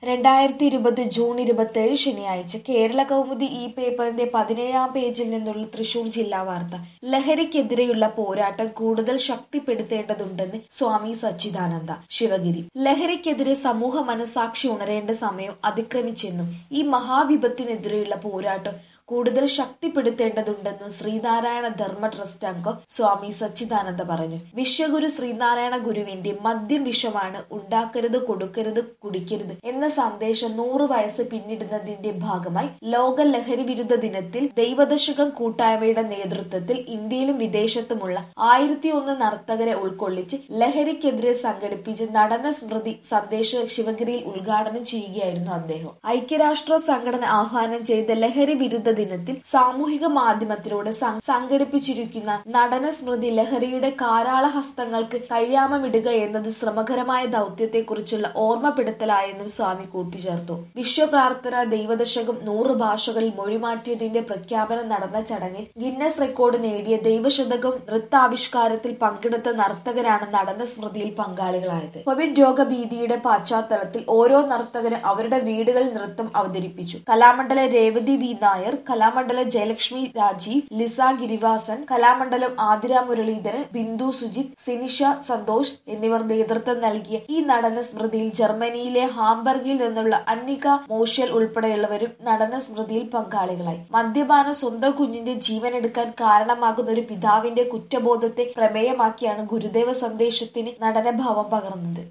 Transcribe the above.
രണ്ടായിരത്തി ഇരുപത് ജൂൺ ഇരുപത്തേഴ് ശനിയാഴ്ച കേരള കൗമുദി ഈ പേപ്പറിന്റെ പതിനേഴാം പേജിൽ നിന്നുള്ള തൃശൂർ ജില്ലാ വാർത്ത ലഹരിക്കെതിരെയുള്ള പോരാട്ടം കൂടുതൽ ശക്തിപ്പെടുത്തേണ്ടതുണ്ടെന്ന് സ്വാമി സച്ചിദാനന്ദ ശിവഗിരി ലഹരിക്കെതിരെ സമൂഹ മനസാക്ഷി ഉണരേണ്ട സമയം അതിക്രമിച്ചെന്നും ഈ മഹാവിപത്തിനെതിരെയുള്ള പോരാട്ടം കൂടുതൽ ശക്തിപ്പെടുത്തേണ്ടതുണ്ടെന്നും ശ്രീനാരായണ ധർമ്മ ട്രസ്റ്റ് അംഗം സ്വാമി സച്ചിദാനന്ദ പറഞ്ഞു വിശ്വഗുരു ശ്രീനാരായണ ഗുരുവിന്റെ മദ്യം വിഷമാണ് ഉണ്ടാക്കരുത് കൊടുക്കരുത് കുടിക്കരുത് എന്ന സന്ദേശം നൂറ് വയസ്സ് പിന്നിടുന്നതിന്റെ ഭാഗമായി ലോക ലഹരി വിരുദ്ധ ദിനത്തിൽ ദൈവദശകം കൂട്ടായ്മയുടെ നേതൃത്വത്തിൽ ഇന്ത്യയിലും വിദേശത്തുമുള്ള ആയിരത്തി ഒന്ന് നർത്തകരെ ഉൾക്കൊള്ളിച്ച് ലഹരിക്കെതിരെ സംഘടിപ്പിച്ച നടന സ്മൃതി സന്ദേശ ശിവഗിരിയിൽ ഉദ്ഘാടനം ചെയ്യുകയായിരുന്നു അദ്ദേഹം ഐക്യരാഷ്ട്ര സംഘടന ആഹ്വാനം ചെയ്ത ലഹരി വിരുദ്ധ ദിനത്തിൽ സാമൂഹിക മാധ്യമത്തിലൂടെ സം- സംഘടിപ്പിച്ചിരിക്കുന്ന നടന സ്മൃതി ലഹരിയുടെ കാരാളഹസ്തങ്ങൾക്ക് കഴിയാമമിടുക എന്നത് ശ്രമകരമായ ദൗത്യത്തെക്കുറിച്ചുള്ള ഓർമ്മപ്പെടുത്തലായെന്നും സ്വാമി കൂട്ടിച്ചേർത്തു വിശ്വപ്രാർത്ഥന ദൈവദശകം നൂറ് ഭാഷകളിൽ മൊഴിമാറ്റിയതിന്റെ പ്രഖ്യാപനം നടന്ന ചടങ്ങിൽ ഗിന്നസ് റെക്കോർഡ് നേടിയ ദൈവശതകം നൃത്താവിഷ്കാരത്തിൽ പങ്കെടുത്ത നർത്തകരാണ് നടന സ്മൃതിയിൽ പങ്കാളികളായത് കോവിഡ് രോഗഭീതിയുടെ പശ്ചാത്തലത്തിൽ ഓരോ നർത്തകരും അവരുടെ വീടുകളിൽ നൃത്തം അവതരിപ്പിച്ചു കലാമണ്ഡല രേവതി വി നായർ കലാമണ്ഡലം ജയലക്ഷ്മി രാജീവ് ലിസ ഗിരിവാസൻ കലാമണ്ഡലം ആതിര മുരളീധരൻ ബിന്ദു സുജിത് സിനിഷ സന്തോഷ് എന്നിവർ നേതൃത്വം നൽകിയ ഈ നടന സ്മൃതിയിൽ ജർമ്മനിയിലെ ഹാംബർഗിൽ നിന്നുള്ള അന്നിക മോഷ്യൽ ഉൾപ്പെടെയുള്ളവരും നടന സ്മൃതിയിൽ പങ്കാളികളായി മദ്യപാനം സ്വന്തം കുഞ്ഞിന്റെ ജീവനെടുക്കാൻ കാരണമാകുന്ന ഒരു പിതാവിന്റെ കുറ്റബോധത്തെ പ്രമേയമാക്കിയാണ് ഗുരുദേവ സന്ദേശത്തിന് നടനഭാവം പകർന്നത്